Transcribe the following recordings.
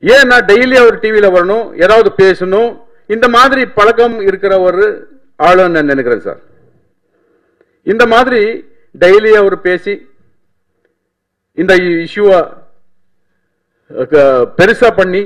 ஏன் நான் டெய்லி அவர் டிவியில வரணும் ஏதாவது பேசணும் இந்த மாதிரி பழக்கம் இருக்கிற ஒரு ஆளுன்னு நான் நினைக்கிறேன் சார் இந்த மாதிரி டெய்லி அவர் பேசி இந்த இஷ்யூவை பெருசா பண்ணி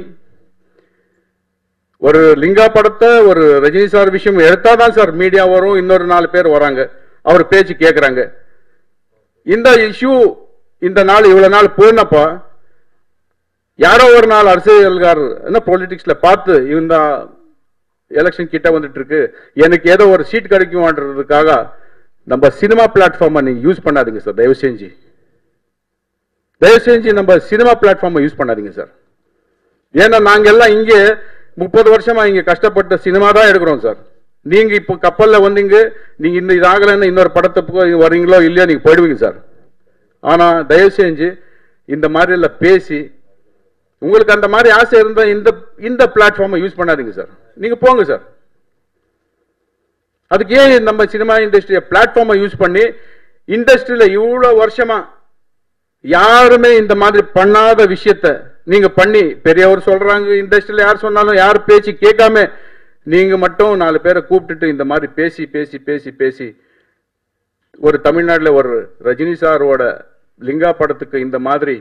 ஒரு லிங்கா படத்தை ஒரு ரஜினி சார் விஷயம் எடுத்தாதான் சார் மீடியா வரும் இன்னொரு நாலு பேர் வராங்க அவர் பேச்சு கேட்கறாங்க இந்த இஷ்யூ இந்த நாள் இவ்வளவு நாள் போனப்பா யாரோ ஒரு நாள் அரசியல்கார் என்ன பொலிட்டிக்ஸ்ல பார்த்து இந்த எலெக்ஷன் கிட்ட வந்துட்டு இருக்கு எனக்கு ஏதோ ஒரு சீட் கிடைக்குமான்றதுக்காக நம்ம சினிமா பிளாட்ஃபார்மை நீங்க யூஸ் பண்ணாதீங்க சார் தயவு செஞ்சு தயவு செஞ்சு நம்ம சினிமா பிளாட்ஃபார்மை யூஸ் பண்ணாதீங்க சார் ஏன்னா நாங்க எல்லாம் இங்கே முப்பது வருஷமா இங்க கஷ்டப்பட்ட சினிமா தான் எடுக்கிறோம் சார் நீங்க இப்போ கப்பல்ல வந்தீங்க நீங்க இந்த இது ஆகலைன்னு இன்னொரு படத்தை போய் வர்றீங்களோ இல்லையோ நீங்க போயிடுவீங்க சார் ஆனா தயவு செஞ்சு இந்த மாதிரி எல்லாம் பேசி உங்களுக்கு அந்த மாதிரி ஆசை இருந்தா இந்த இந்த பிளாட்ஃபார்மை யூஸ் பண்ணாதீங்க சார் நீங்க போங்க சார் அதுக்கு ஏன் நம்ம சினிமா இண்டஸ்ட்ரிய பிளாட்ஃபார்மை யூஸ் பண்ணி இண்டஸ்ட்ரியில இவ்வளவு வருஷமா யாருமே இந்த மாதிரி பண்ணாத விஷயத்த நீங்க பண்ணி பெரியவர் சொல்றாங்க இண்டஸ்ட்ரியில யார் சொன்னாலும் யார் பேச்சு கேட்காம நீங்க மட்டும் நாலு பேரை கூப்பிட்டுட்டு இந்த மாதிரி பேசி பேசி பேசி பேசி ஒரு தமிழ்நாட்டுல ஒரு ரஜினி சாரோட லிங்கா படத்துக்கு இந்த மாதிரி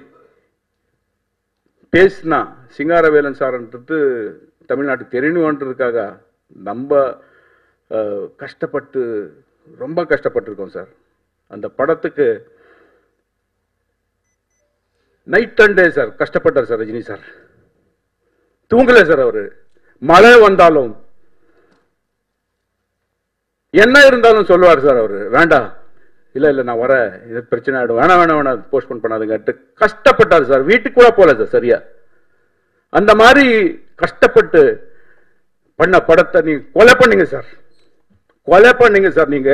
பேசினா சிங்காரவேலன் சார்ன்றது தமிழ்நாட்டுக்கு தெரியணுன்றதுக்காக நம்ம அஹ், கஷ்டப்பட்டு ரொம்ப கஷ்டப்பட்டிருக்கோம் சார் அந்த படத்துக்கு நைட் அண்ட் டே சார் கஷ்டப்பட்டார் சார் ரஜினி சார் தூங்கல சார் அவரு மழை வந்தாலும் என்ன இருந்தாலும் சொல்லுவார் சார் அவரு வேண்டாம் இல்ல இல்ல நான் வரேன் இது பிரச்சனை ஆயிடும் வேணாம் வேணாம் வேணாம் போஸ்ட்போன் பண்ணாதுங்கட்டு கஷ்டப்பட்டார் சார் வீட்டுக்கு கூட போல சார் சரியா அந்த மாதிரி கஷ்டப்பட்டு பண்ண படத்தை நீங்க கொலை பண்ணீங்க சார் கொலை பண்ணீங்க சார் நீங்க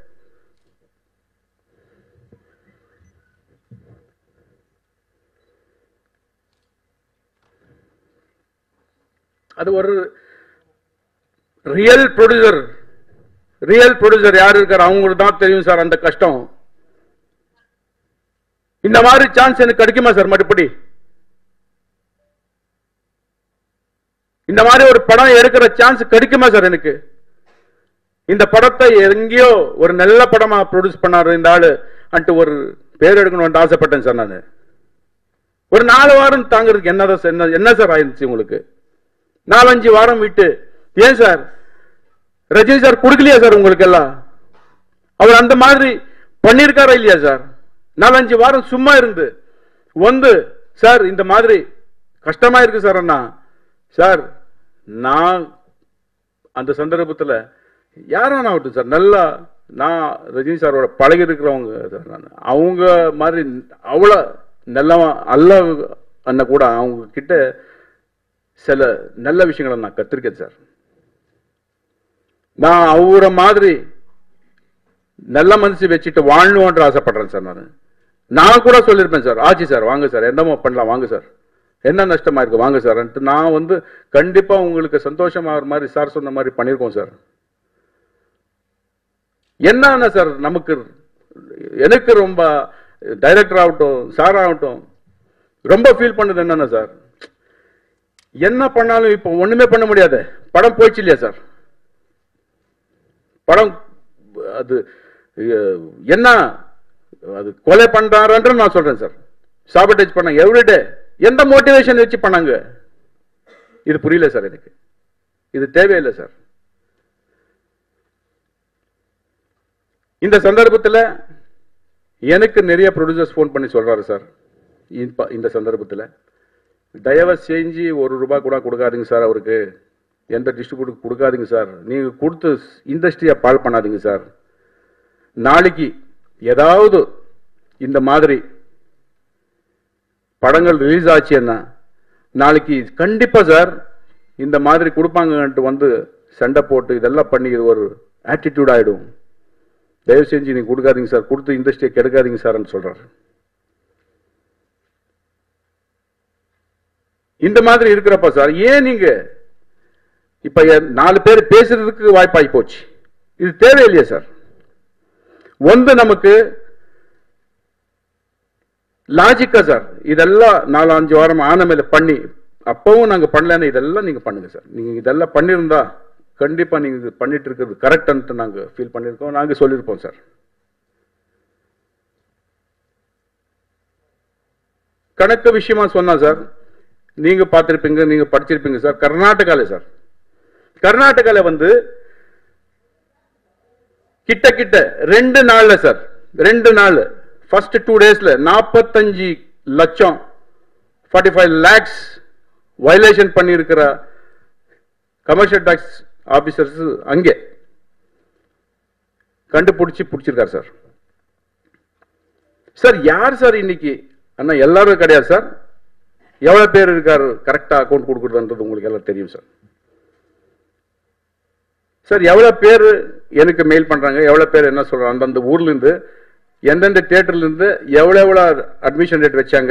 அது ஒரு ரியல் ப்ரொடியூசர் ரியல் ப்ரொடியூசர் யார் இருக்கார் அவங்களுக்கு தான் தெரியும் சார் அந்த கஷ்டம் இந்த மாதிரி சான்ஸ் எனக்கு கிடைக்குமா சார் மறுபடி இந்த மாதிரி ஒரு படம் எடுக்கிற சான்ஸ் கிடைக்குமா சார் எனக்கு இந்த படத்தை எங்கேயோ ஒரு நல்ல படமா ப்ரொடியூஸ் பண்ணாரு இந்த ஆளு அன்ட்டு ஒரு பேர் எடுக்கணும்னு ஆசைப்பட்டேன் சார் நான் ஒரு நாலு வாரம் தாங்கிறதுக்கு என்னதான் சார் என்ன என்ன சார் ஆயிருந்துச்சு உங்களுக்கு நாலஞ்சு வாரம் விட்டு ஏன் சார் ரஜினி சார் கொடுக்கலையா சார் உங்களுக்கு எல்லாம் அவர் அந்த மாதிரி பண்ணியிருக்காரா இல்லையா சார் நாலஞ்சு வாரம் சும்மா இருந்து வந்து சார் இந்த மாதிரி கஷ்டமா இருக்கு சார் அண்ணா சார் நான் அந்த சந்தர்ப்பத்தில் யாரும் ஆகட்டும் சார் நல்லா நான் ரஜினி சாரோட பழகி இருக்கிறவங்க சார் நான் அவங்க மாதிரி அவ்வளோ நல்லவன் அல்ல அண்ணன் கூட அவங்க கிட்ட சில நல்ல விஷயங்களை நான் கத்திருக்கேன் சார் நான் அவரை மாதிரி நல்ல மனசு வச்சுட்டு வாழணும்ன்ற ஆசைப்படுறேன் சார் நான் நான் கூட சொல்லியிருப்பேன் சார் ஆச்சு சார் வாங்க சார் என்னமோ பண்ணலாம் வாங்க சார் என்ன நஷ்டமா இருக்கு வாங்க சார் நான் வந்து கண்டிப்பா உங்களுக்கு சந்தோஷமாகிற மாதிரி சார் சொன்ன மாதிரி பண்ணியிருக்கோம் சார் என்னன்னா சார் நமக்கு எனக்கு ரொம்ப டைரக்டர் ஆகட்டும் சார் ஆகட்டும் ரொம்ப ஃபீல் பண்ணது என்னன்னா சார் என்ன பண்ணாலும் இப்போ ஒண்ணுமே பண்ண முடியாது படம் போயிடுச்சு இல்லையா சார் படம் அது அஹ், என்ன அது கொலை பண்றாருன்ற நான் சொல்றேன் சார் சாபட்டேஜ் பண்ணாங்க எவ்ரிடே எந்த மோட்டிவேஷன் வச்சு பண்ணாங்க இது புரியல சார் எனக்கு இது தேவையில்லை சார் இந்த சந்தர்ப்பத்தில் எனக்கு நிறைய ப்ரொடியூசர்ஸ் ஃபோன் பண்ணி சொல்றாரு சார் இப்ப- இந்த சந்தர்ப்பத்தில் தயவு செஞ்சு ஒரு ரூபாய் கூட கொடுக்காதீங்க சார் அவருக்கு எந்த டிஸ்ட்ரிபியூட்டருக்கு கொடுக்காதீங்க சார் நீங்க கொடுத்து இண்டஸ்ட்ரியை பால் பண்ணாதீங்க சார் நாளைக்கு ஏதாவது இந்த மாதிரி படங்கள் ரிலீஸ் ஆச்சுன்னா நாளைக்கு கண்டிப்பா சார் இந்த மாதிரி கொடுப்பாங்கன்ட்டு வந்து சண்டை போட்டு இதெல்லாம் பண்ணி இது ஒரு ஆட்டிடியூட் ஆயிடும் தயவு செஞ்சு நீங்க கொடுக்காதீங்க சார் கொடுத்து இண்டஸ்ட்ரியை கெடுக்காதீங்க சார்னு சொல்றாரு இந்த மாதிரி இருக்கிறப்ப சார் ஏன் நீங்க இப்ப என் நாலு பேர் பேசுறதுக்கு வாய்ப்பாகி போச்சு இது தேவையில்லையா சார் ஒன்று நமக்கு லாஜிக்கா சார் இதெல்லாம் நாலு அஞ்சு வாரம் ஆன மேல பண்ணி அப்பவும் நாங்க பண்ணலன்னு இதெல்லாம் நீங்க பண்ணுங்க சார் நீங்க இதெல்லாம் பண்ணியிருந்தா கண்டிப்பா நீங்க இது பண்ணிட்டு இருக்கிறது கரெக்ட்ன்ட்டு நாங்க ஃபீல் பண்ணியிருக்கோம் நாங்க சொல்லியிருப்போம் சார் கணக்கு விஷயமா சொன்னா சார் நீங்க பார்த்திருப்பீங்க நீங்க படிச்சிருப்பீங்க சார் கர்நாடகால சார் கர்நாடகால வந்து கிட்ட கிட்ட ரெண்டு நாள்ல சார் ரெண்டு நாள் ஃபர்ஸ்ட் டூ டேஸ்ல நாற்பத்தஞ்சு லட்சம் ஃபார்ட்டி ஃபைவ் லேக்ஸ் வயலேஷன் பண்ணியிருக்கிற கமர்ஷியல் டாக்ஸ் ஆபீசர்ஸ் அங்கே கண்டுபிடிச்சி பிடிச்சிருக்காரு சார் சார் யார் சார் இன்னைக்கு அண்ணா எல்லாரும் கிடையாது சார் எவ்வளவு பேர் இருக்காரு கரெக்டா அக்கௌண்ட் கொடுக்குறதுன்றது உங்களுக்கு எல்லாம் தெரியும் சார் சார் எவ்வளவு பேர் எனக்கு மெயில் பண்றாங்க எவ்வளவு பேர் என்ன சொல்றாங்க அந்தந்த ஊர்ல இருந்து எந்தெந்த தியேட்டர்ல இருந்து எவ்வளவு எவ்வளவு அட்மிஷன் ரேட் வச்சாங்க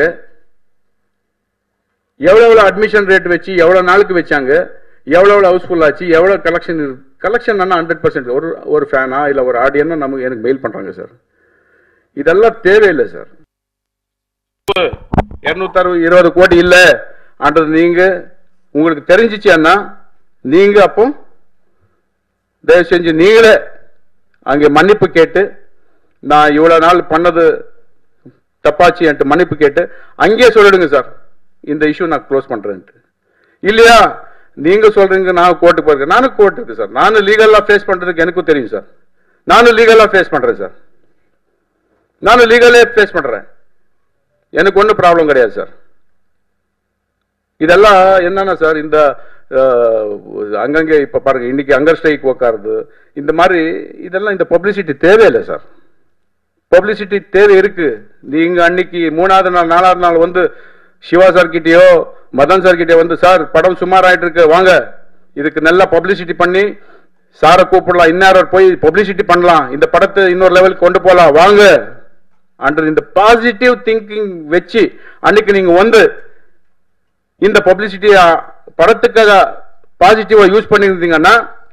எவ்வளவு எவ்வளவு அட்மிஷன் ரேட் வச்சு எவ்வளவு நாளுக்கு வச்சாங்க எவ்வளவு எவ்வளவு ஹவுஸ்ஃபுல் ஆச்சு எவ்வளவு கலெக்ஷன் கலெக்ஷன் ஆனா ஹண்ட்ரட் பர்சன்ட் ஒரு ஒரு ஃபேனா இல்ல ஒரு ஆடியன்னா நமக்கு எனக்கு மெயில் பண்றாங்க சார் இதெல்லாம் தேவையில்லை சார் இருநூத்தி அறுபது இருபது கோடி இல்ல ஆன்றது நீங்க உங்களுக்கு தெரிஞ்சிச்சு அண்ணா நீங்க அப்போ தயவு செஞ்சு நீங்களே அங்கே மன்னிப்பு கேட்டு நான் இவ்வளவு நாள் பண்ணது தப்பாச்சு என்கிட்ட மன்னிப்பு கேட்டு அங்கேயே சொல்லிடுங்க சார் இந்த இஷ்யூ நான் க்ளோஸ் பண்றேன்ட்டு இல்லையா நீங்க சொல்றீங்க நான் கோர்ட்டுக்கு போயிருக்கேன் நானும் கோர்ட் இருக்கு சார் நானும் லீகலா ஃபேஸ் பண்றதுக்கு எனக்கும் தெரியும் சார் நானும் லீகலா ஃபேஸ் பண்றேன் சார் நானும் லீகலே ஃபேஸ் பண்றேன் எனக்கு ஒன்றும் ப்ராப்ளம் கிடையாது சார் இதெல்லாம் என்னன்னா சார் இந்த அஹ், அங்கங்கே இப்ப பாருங்க இன்னைக்கு அங்கர் ஸ்ட்ரைக் உட்காருது இந்த மாதிரி இதெல்லாம் இந்த பப்ளிசிட்டி தேவையில்லை சார் பப்ளிசிட்டி தேவை இருக்கு நீங்க அன்னைக்கு மூணாவது நாள் நாலாவது நாள் வந்து சிவா சார் கிட்டயோ மதன் சார் கிட்டயோ வந்து சார் படம் சுமார் ஆயிட்டு இருக்கு வாங்க இதுக்கு நல்லா பப்ளிசிட்டி பண்ணி சாரை கூப்பிடலாம் இன்னார் போய் பப்ளிசிட்டி பண்ணலாம் இந்த படத்தை இன்னொரு லெவலுக்கு கொண்டு போலாம் வாங்க அண்டர் இந்த பாசிட்டிவ் திங்கிங் வச்சு அன்னைக்கு நீங்க வந்து இந்த பப்ளிசிட்டி படத்துக்காக பாசிட்டிவா யூஸ் பண்ணியிருந்தீங்கன்னா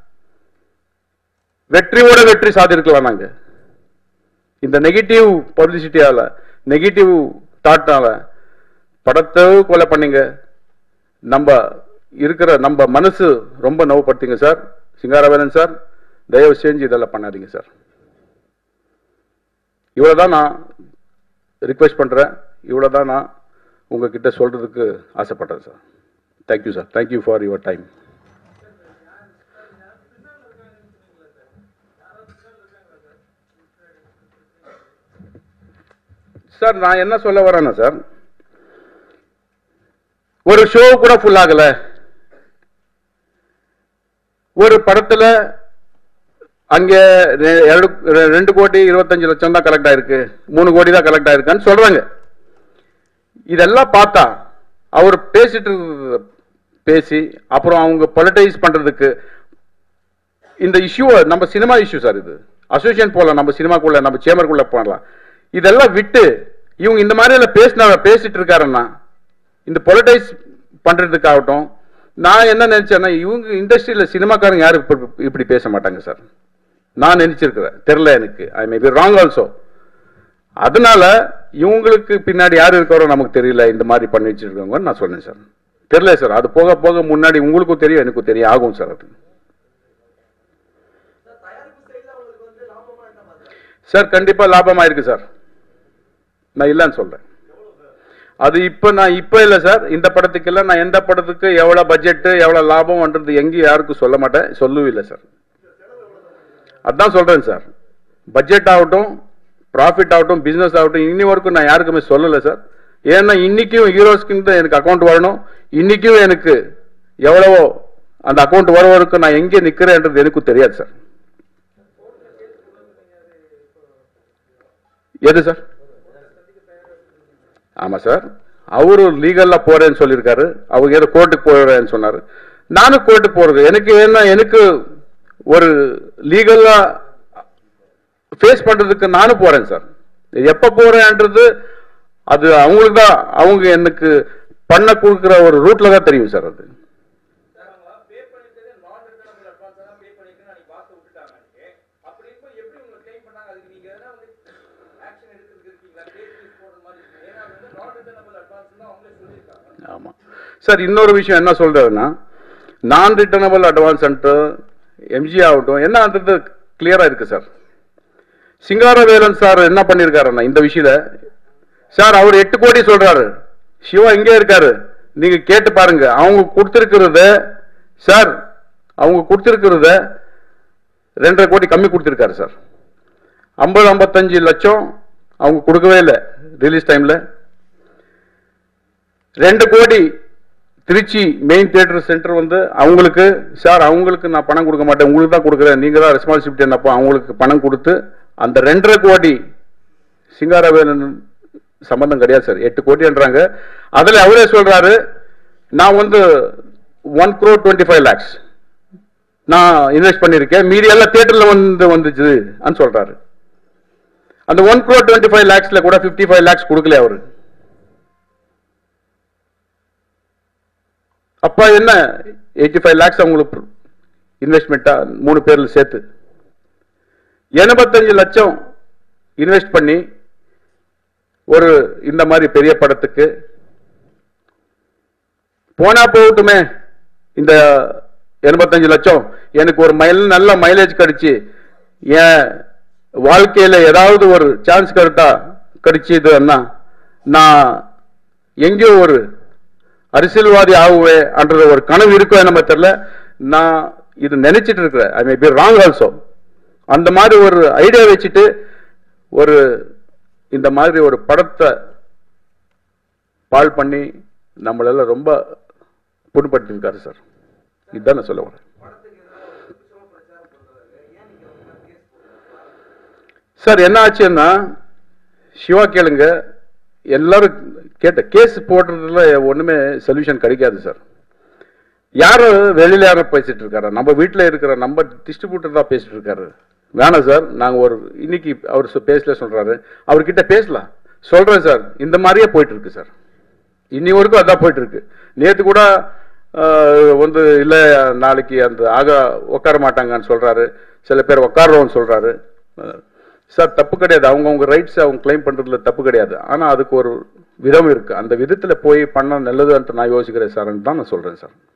வெற்றியோட வெற்றி சாதிருக்கலாம் நாங்க இந்த நெகட்டிவ் பப்ளிசிட்டியால நெகட்டிவ் தாட்னால படத்தை கொலை பண்ணீங்க நம்ம இருக்கிற நம்ம மனசு ரொம்ப நோவுப்படுத்தீங்க சார் சிங்காரவேலன் சார் தயவு செஞ்சு இதெல்லாம் பண்ணாதீங்க சார் இவ்வளவுதான் நான் ரிக்வெஸ்ட் பண்றேன் இவ்வளவுதான் நான் உங்ககிட்ட சொல்றதுக்கு ஆசைப்பட்டேன் sir thank you sir thank you for your time sir நான் என்ன சொல்ல வரேன்னா சார் ஒரு ஷோ கூட ஃபுல் ஆகல ஒரு படத்துல அங்க ரெ- ಎರಡು ரெ- ரெண்டு கோடி இருபத்தஞ்சு லட்சம் தான் கலெக்ட் ஆயிருக்கு மூணு கோடி தான் கலெக்ட் ஆயிருக்கான்னு சொல்றாங்க இதெல்லாம் பார்த்தா அவர் பேசிட்டு இருந்தது பேசி அப்புறம் அவங்க பொலிட்டைஸ் பண்றதுக்கு இந்த இஷ்யூ நம்ம சினிமா இஷ்யூ சார் இது அசோசியேஷன் போகலாம் நம்ம சினிமாக்குள்ள நம்ம சேம்பருக்குள்ள போகலாம் இதெல்லாம் விட்டு இவங்க இந்த மாதிரி எல்லாம் பேசினா பேசிட்டு இருக்காருன்னா இந்த பொலிட்டைஸ் பண்றதுக்காகட்டும் நான் என்ன நினைச்சேன்னா இவங்க இண்டஸ்ட்ரியில சினிமாக்காரங்க யாரும் இப்ப- இப்படி பேச மாட்டாங்க சார் நான் நினைச்சிருக்கிறேன் தெரியல எனக்கு I may be wrong also அதனால இவங்களுக்கு பின்னாடி யார் இருக்காரோ நமக்கு தெரியல இந்த மாதிரி பண்ணி வச்சிருக்காங்கன்னு நான் சொன்னேன் சார் தெரியல சார் அது போக போக முன்னாடி உங்களுக்கும் தெரியும் எனக்கும் தெரியும் ஆகும் சார் அது சார் கண்டிப்பா லாபமா இருக்கு சார் நான் இல்லைன்னு சொல்றேன் அது இப்ப நான் இப்ப இல்ல சார் இந்த படத்துக்கு இல்ல நான் எந்த படத்துக்கு எவ்வளவு பட்ஜெட் எவ்வளவு லாபம்ன்றது எங்கேயும் யாருக்கும் சொல்ல மாட்டேன் சொல்லவும் இல்லை சார் அதான் சொல்றேன் சார் பட்ஜெட் ஆகட்டும் ப்ராஃபிட் ஆகட்டும் பிசினஸ் ஆகட்டும் இன்னி வரைக்கும் நான் யாருக்குமே சொல்லல சார் ஏன்னா இன்னைக்கும் ஹீரோஸ்க்கு எனக்கு அக்கௌண்ட் வரணும் இன்னைக்கும் எனக்கு எவ்வளவோ அந்த அக்கௌண்ட் வர வரைக்கும் நான் எங்கே நிக்கிறேன்றது எனக்கும் தெரியாது சார் எது சார் ஆமா சார் அவரு லீகல்ல போறேன்னு சொல்லியிருக்காரு அவங்க ஏதோ கோர்ட்டுக்கு போறேன்னு சொன்னாரு நானும் கோர்ட்டுக்கு போறது எனக்கு என்ன எனக்கு ஒரு லீகல்லா ஃபேஸ் பண்றதுக்கு நானும் போறேன் சார் எப்ப போறேன்றது அது அவங்களுக்கு தான் அவங்க எனக்கு பண்ண கொடுக்குற ஒரு ரூட்ல தான் தெரியும் சார் அது சார் அவங்க பே பண்ணிருக்கிறது நான் ரிட்டர்னபிள் அட்வான்ஸ் தான் பே பண்ணிருக்கேன் அன்னைக்கு பாஸ் விட்டுட்டாங்க அன்னைக்கு அப்படி இப்போ எப்படி உங்களை கிளைம் பண்ணாங்க அதுக்கு நீங்க எதனா வந்து ஆக்ஷன் எடுக்கிறதுக்கு இருக்கீங்களா கேஸ் கீஸ் போடுற மாதிரி இருக்கு ஏன்னா அது வந்து நான் ரிட்டர்னபிள் அட்வான்ஸ் தான் அவங்களே சொல்லியிருக்காங்க ஆமா சார் இன்னொரு விஷயம் என்ன சொல்றாருன்னா நான் ரிட்டர்னபிள் அட்வான்ஸ் எம்ஜி ஆகட்டும் என்னன்றது கிளியரா இருக்கு சார் சிங்காரவேலன் சார் என்ன பண்ணிருக்காருன்னா இந்த விஷயத்த சார் அவர் எட்டு கோடி சொல்றாரு சிவா இங்கே இருக்காரு நீங்க கேட்டு பாருங்க அவங்க கொடுத்திருக்கிறத சார் அவங்க கொடுத்திருக்கிறத ரெண்டரை கோடி கம்மி கொடுத்திருக்காரு சார் ஐம்பது ஐம்பத்தஞ்சு லட்சம் அவங்க கொடுக்கவே இல்லை ரிலீஸ் டைம்ல ரெண்டு கோடி திருச்சி மெயின் தியேட்டர் சென்டர் வந்து அவங்களுக்கு சார் அவங்களுக்கு நான் பணம் கொடுக்க மாட்டேன் உங்களுக்கு தான் கொடுக்குறேன் நீங்க தான் ரெஸ்பான்சிபிலிட்டி என்னப்போ அவங்களுக்கு பணம் கொடுத்து அந்த ரெண்டரை கோடி சிங்காரவேலன் சம்பந்தம் கிடையாது சார் எட்டு கோடின்றாங்க அதுல அவரே சொல்றாரு நான் வந்து one crore twenty five lakhs நான் இன்வெஸ்ட் பண்ணியிருக்கேன் மீதி எல்லாம் தியேட்டர்ல வந்து வந்துச்சு சொல்றாரு அந்த ஒன் crore டுவெண்ட்டி ஃபைவ் லேக்ஸ்ல கூட ஃபிஃப்டி ஃபைவ் லேக்ஸ் கொடுக்கல அவரு அப்ப என்ன எயிட்டி ஃபைவ் லேக்ஸ் அவங்களுக்கு இன்வெஸ்ட்மெண்ட்டா மூணு பேர்ல சேர்த்து எண்பத்தஞ்சு லட்சம் இன்வெஸ்ட் பண்ணி ஒரு இந்த மாதிரி பெரிய படத்துக்கு போனா போகட்டுமே இந்த எண்பத்தஞ்சு லட்சம் எனக்கு ஒரு மைல் நல்ல மைலேஜ் கிடைச்சு என் வாழ்க்கையில ஏதாவது ஒரு சான்ஸ் கிடைத்தா கிடைச்சதுன்னா நான் எங்கேயோ ஒரு அரசியல்வாதி ஆகுவேன்றது ஒரு கனவு இருக்கோ நம்ம தெரியல நான் இது நினைச்சிட்டு இருக்கிறேன் I may be wrong also அந்த மாதிரி ஒரு ஐடியா வச்சுட்டு ஒரு இந்த மாதிரி ஒரு படத்தை பால் பண்ணி நம்மளெல்லாம் ரொம்ப புண்படுத்திருக்காரு சார் இதுதான் நான் சொல்ல வரேன் சார் என்ன ஆச்சுன்னா சிவா கேளுங்க எல்லாரும் கேட்ட கேஸ் போடுறதுல ஒண்ணுமே சொல்யூஷன் கிடைக்காது சார் யாரும் வெளியில யாரும் பேசிட்டு இருக்காரு நம்ம வீட்டில் இருக்கிற நம்ம டிஸ்ட்ரிபியூட்டர் தான் பேசிட்டு இருக்காரு வேணாம் சார் நாங்க ஒரு இன்னைக்கு அவர் சொ- பேசல சொல்றாரு அவர்கிட்ட பேசலாம் சொல்றேன் சார் இந்த மாதிரியே போயிட்டு இருக்கு சார் இன்னி வரைக்கும் அதான் போயிட்டு இருக்கு நேத்து கூட ஆஹ், வந்து இல்ல நாளைக்கு அந்த ஆக உட்கார மாட்டாங்கன்னு சொல்றாரு சில பேர் உட்காருவோம்னு சொல்றாரு அஹ், சார் தப்பு கிடையாது அவங்கவுங்க ரைட்ஸ் அவங்க கிளைம் பண்றதுல தப்பு கிடையாது ஆனா அதுக்கு ஒரு விதம் இருக்கு அந்த விதத்துல போய் பண்ண நல்லதுன்ட்டு நான் யோசிக்கிறேன் சார்ன்னு தான் நான் சொல்றேன் சார்